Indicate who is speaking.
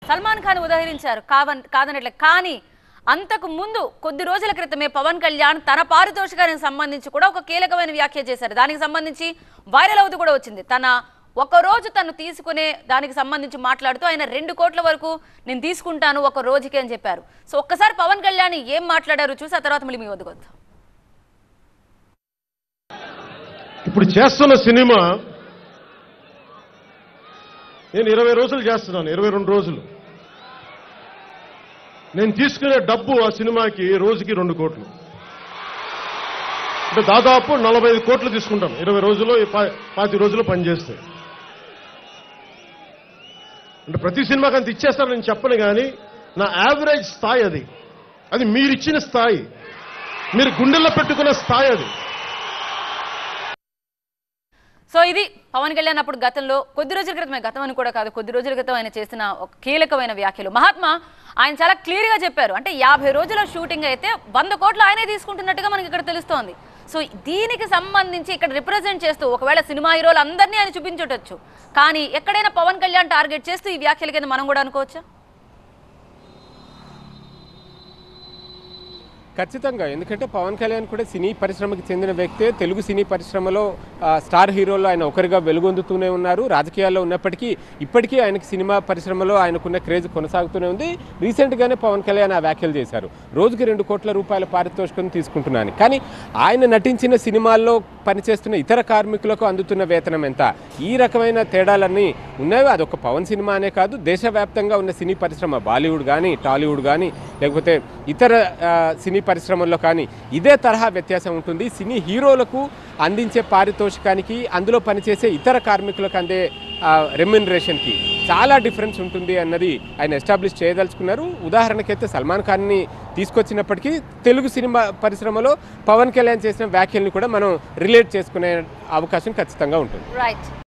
Speaker 1: సల్మాన్ ఖాన్ ఉదహరించారు కావన్ కాదనట్లే కానీ అంతకు ముందు కొద్ది రోజుల క్రితమే పవన్ కళ్యాణ్ తన పారితోషికానికి సంబంధించి కూడా ఒక కీలకమైన వ్యాఖ్య చేశారు దానికి సంబంధించి వైరల్ అవుతూ కూడా వచ్చింది తన ఒక రోజు తను తీసుకునే దానికి సంబంధించి మాట్లాడుతూ ఆయన రెండు కోట్ల వరకు నేను తీసుకుంటాను ఒక రోజుకి అని చెప్పారు సో ఒక్కసారి పవన్ కళ్యాణ్ ఏం మాట్లాడారు చూసి ఆ తర్వాత మళ్ళీ మీ వద్దకు వద్దాం
Speaker 2: ఇప్పుడు చేస్తున్న సినిమా నేను ఇరవై రోజులు చేస్తున్నాను ఇరవై రెండు రోజులు నేను తీసుకునే డబ్బు ఆ సినిమాకి రోజుకి రెండు కోట్లు అంటే దాదాపు నలభై ఐదు కోట్లు తీసుకుంటాను ఇరవై రోజుల్లో ఈ పా- పాతి రోజులు పనిచేస్తే అంటే ప్రతి సినిమాకి అంత ఇచ్చేస్తాను నేను చెప్పను కానీ నా యావరేజ్ స్థాయి అది అది మీరిచ్చిన స్థాయి మీరు గుండెల్లో పెట్టుకున్న స్థాయి అది
Speaker 1: సో ఇది పవన్ కళ్యాణ్ అప్పుడు గతంలో కొద్ది రోజుల క్రితమే గతం అని కూడా కాదు కొద్ది రోజుల క్రితం ఆయన చేసిన ఒక కీలకమైన వ్యాఖ్యలు మహాత్మా ఆయన చాలా క్లియర్ గా చెప్పారు అంటే యాభై రోజుల షూటింగ్ అయితే వంద కోట్లు ఆయనే తీసుకుంటున్నట్టుగా మనకి ఇక్కడ తెలుస్తోంది సో దీనికి సంబంధించి ఇక్కడ రిప్రజెంట్ చేస్తూ ఒకవేళ సినిమా హీరోలు అందరినీ ఆయన చూపించుండొచ్చు కానీ ఎక్కడైనా పవన్ కళ్యాణ్ టార్గెట్ చేస్తూ ఈ వ్యాఖ్యల కింద మనం కూడా అనుకోవచ్చా
Speaker 3: ఖచ్చితంగా ఎందుకంటే పవన్ కళ్యాణ్ కూడా సినీ పరిశ్రమకి చెందిన వ్యక్తే తెలుగు సినీ పరిశ్రమలో ఆ, స్టార్ హీరోల్లో ఆయన ఒకరిగా వెలుగొందుతూనే ఉన్నారు రాజకీయాల్లో ఉన్నప్పటికీ ఇప్పటికీ ఆయనకి సినిమా పరిశ్రమలో ఆయనకున్న క్రేజ్ కొనసాగుతూనే ఉంది రీసెంట్గానే పవన్ కళ్యాణ్ ఆ వ్యాఖ్యలు చేశారు రోజుకి రెండు కోట్ల రూపాయల పారితోషికం తీసుకుంటున్నాను కానీ ఆయన నటించిన సినిమాల్లో పనిచేస్తున్న ఇతర కార్మికులకు అందుతున్న వేతనం ఎంత ఈ రకమైన తేడాలన్నీ ఉన్నాయి అదొక పవన్ సినిమా అనే కాదు దేశవ్యాప్తంగా ఉన్న సినీ పరిశ్రమ బాలీవుడ్ కానీ టాలీవుడ్ కానీ లేకపోతే ఇతర ఆ, సినీ పరిశ్రమల్లో కానీ ఇదే తరహా వ్యత్యాసం ఉంటుంది సినీ హీరోలకు అందించే పారితోషికానికి అందులో పనిచేసే ఇతర కార్మికులకు అందే రెమ్యునరేషన్కి చాలా డిఫరెన్స్ ఉంటుంది అన్నది ఆయన ఎస్టాబ్లిష్ చేయదలుచుకున్నారు ఉదాహరణకైతే సల్మాన్ ఖాన్ని తీసుకొచ్చినప్పటికీ తెలుగు సినిమా పరిశ్రమలో పవన్ కళ్యాణ్ చేసిన వ్యాఖ్యల్ని కూడా మనం రిలేట్ చేసుకునే అవకాశం ఖచ్చితంగా ఉంటుంది
Speaker 1: రైట్